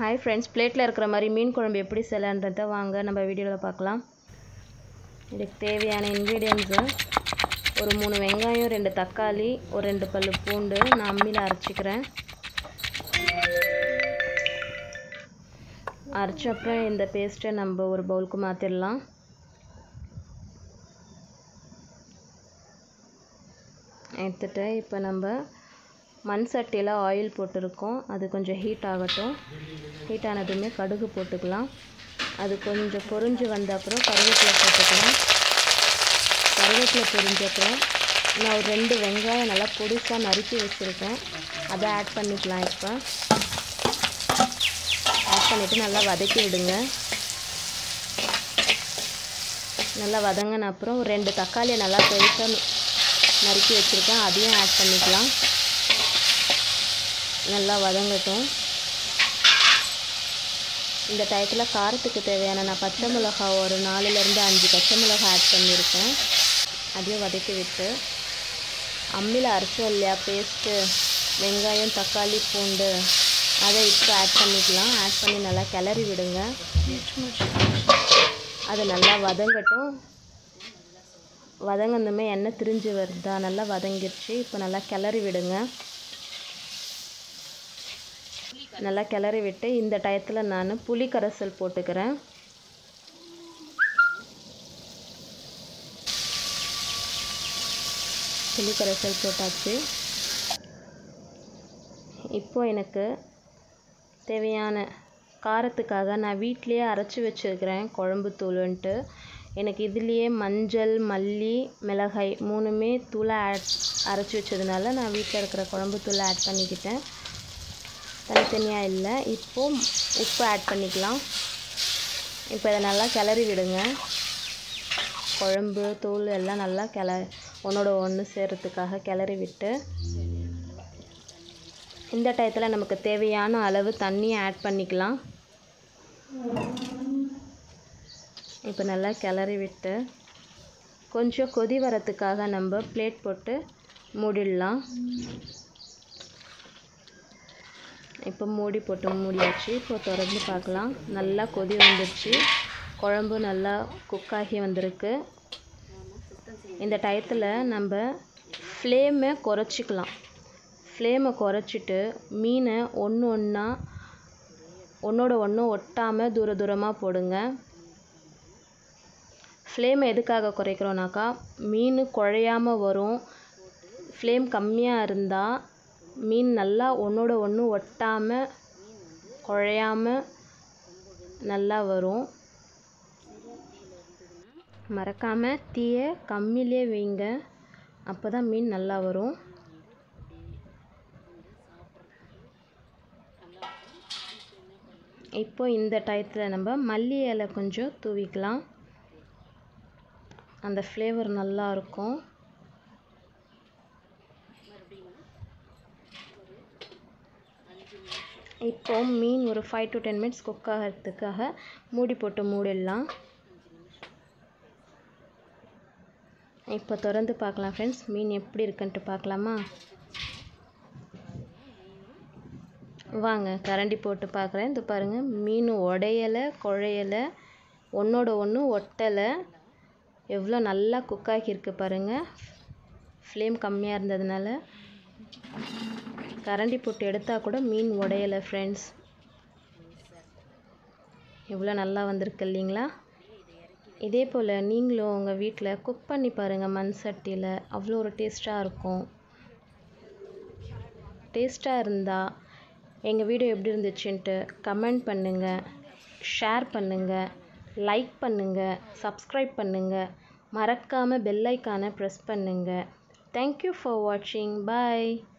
hi friends பிளேட்டில் இருக்கிற மாதிரி மீன் குழம்பு எப்படி செய்யலான்றதை வாங்க நம்ம வீடியோவில் பார்க்கலாம் இதுக்கு தேவையான இன்க்ரீடியன்ஸு ஒரு மூணு வெங்காயம் ரெண்டு தக்காளி ஒரு ரெண்டு பல் பூண்டு நான் அம்மியில் அரைச்சிக்கிறேன் அரைச்ச அப்புறம் இந்த பேஸ்ட்டை நம்ம ஒரு பவுலுக்கு மாற்றிடலாம் எடுத்துட்டு இப்போ நம்ம மண் சட்டியில் ஆயில் போட்டிருக்கோம் அது கொஞ்சம் ஹீட் ஆகட்டும் ஹீட் ஆனதுமே கடுகு போட்டுக்கலாம் அது கொஞ்சம் பொரிஞ்சு வந்த அப்புறம் கருவேப்பிலை போட்டுக்கலாம் கருவேப்பிலை பொரிஞ்ச அப்புறம் நான் ஒரு ரெண்டு வெங்காயம் நல்லா பொடிசாக நறுக்கி வச்சுருக்கேன் அதை ஆட் பண்ணிக்கலாம் இப்போ ஆட் பண்ணிவிட்டு நல்லா வதக்கி விடுங்க நல்லா வதங்கின அப்புறம் ஒரு ரெண்டு தக்காளியை நல்லா பெருசாக நறுக்கி வச்சுருக்கேன் அதையும் ஆட் பண்ணிக்கலாம் நல்லா வதங்கட்டும் இந்த டயத்தில் காரத்துக்கு தேவையான நான் பச்சை மிளகாய் ஒரு நாலுலேருந்து அஞ்சு பச்சை மிளகாய் ஆட் பண்ணியிருக்கேன் அதையும் வதக்கி விட்டு அம்மியில் அரைச்சோம் இல்லையா பேஸ்ட்டு வெங்காயம் தக்காளி பூண்டு அதை இப்போ ஆட் பண்ணிக்கலாம் ஆட் பண்ணி நல்லா கிளறி விடுங்க அது நல்லா வதங்கட்டும் வதங்கினதுமே எண்ணெய் திரிஞ்சு வருதா நல்லா வதங்கிருச்சு இப்போ நல்லா கிளறி விடுங்க நல்லா கிளறி விட்டு இந்த டயத்தில் நான் புளி கரைசல் போட்டுக்கிறேன் புளி கரைசல் போட்டாச்சு இப்போ எனக்கு தேவையான காரத்துக்காக நான் வீட்லேயே அரைச்சி வச்சுருக்கிறேன் குழம்பு தூளுன்ட்டு எனக்கு இதுலேயே மஞ்சள் மல்லி மிளகாய் மூணுமே தூளை ஆட் அரைச்சி வச்சதுனால நான் வீட்டில் இருக்கிற குழம்பு தூளை ஆட் பண்ணிக்கிட்டேன் தனித்தனியாக இல்லை இப்போது உப்பு ஆட் பண்ணிக்கலாம் இப்போ இதை நல்லா கிளறி விடுங்க குழம்பு தூள் எல்லாம் நல்லா கிள ஒன்றோட ஒன்று சேர்கிறதுக்காக கிளறி விட்டு இந்த டயத்தில் நமக்கு தேவையான அளவு தண்ணியை ஆட் பண்ணிக்கலாம் இப்போ நல்லா கிளறி விட்டு கொஞ்சம் கொதி வரத்துக்காக நம்ம பிளேட் போட்டு மூடிடலாம் இப்போ மூடி போட்டு மூடியாச்சு இப்போ திறந்து பார்க்கலாம் நல்லா கொதி வந்துடுச்சு குழம்பு நல்லா குக்காகி வந்திருக்கு இந்த டயத்தில் நம்ம ஃப்ளேமை குறைச்சிக்கலாம் ஃப்ளேமை குறைச்சிட்டு மீனை ஒன்று ஒன்றா ஒன்றோட ஒன்று ஒட்டாமல் தூர தூரமாக போடுங்க ஃப்ளேம் எதுக்காக குறைக்கிறோன்னாக்கா மீன் குழையாமல் வரும் ஃப்ளேம் கம்மியாக இருந்தால் மீன் நல்லா ஒன்றோட ஒன்று ஒட்டாமல் குழையாமல் நல்லா வரும் மறக்காமல் தீயை கம்மியிலே வைங்க அப்போ தான் மீன் நல்லா வரும் இப்போ இந்த டயத்தில் நம்ம மல்லி இலை கொஞ்சம் தூவிக்கலாம் அந்த ஃப்ளேவர் நல்லா இருக்கும் இப்போ மீன் ஒரு five to ten minutes cook ஆகிறதுக்காக மூடி போட்டு மூடிடலாம் இப்போ திறந்து பார்க்கலாம் ஃப்ரெண்ட்ஸ் மீன் எப்படி இருக்குன்ட்டு பார்க்கலாமா வாங்க கரண்டி போட்டு பார்க்குறேன் இது பாருங்கள் மீன் உடையலை குழையலை ஒன்றோட ஒன்று ஒட்டலை எவ்வளோ நல்லா குக் ஆகியிருக்கு பாருங்கள் ஃப்ளேம் கம்மியாக இருந்ததுனால கரண்டி போட்டு எடுத்தால் கூட மீன் உடையலை ஃப்ரெண்ட்ஸ் எவ்வளோ நல்லா வந்திருக்கு இல்லைங்களா இதே போல் நீங்களும் உங்கள் வீட்டில் குக் பண்ணி பாருங்கள் மண் சட்டியில் அவ்வளோ ஒரு டேஸ்ட்டாக இருக்கும் டேஸ்ட்டாக இருந்தால் எங்கள் வீடியோ எப்படி இருந்துச்சுன்ட்டு கமெண்ட் பண்ணுங்கள் ஷேர் பண்ணுங்கள் லைக் பண்ணுங்கள் சப்ஸ்கிரைப் பண்ணுங்கள் மறக்காமல் பெல் ஐக்கானை ப்ரெஸ் பண்ணுங்கள் தேங்க்யூ ஃபார் வாட்சிங் பாய்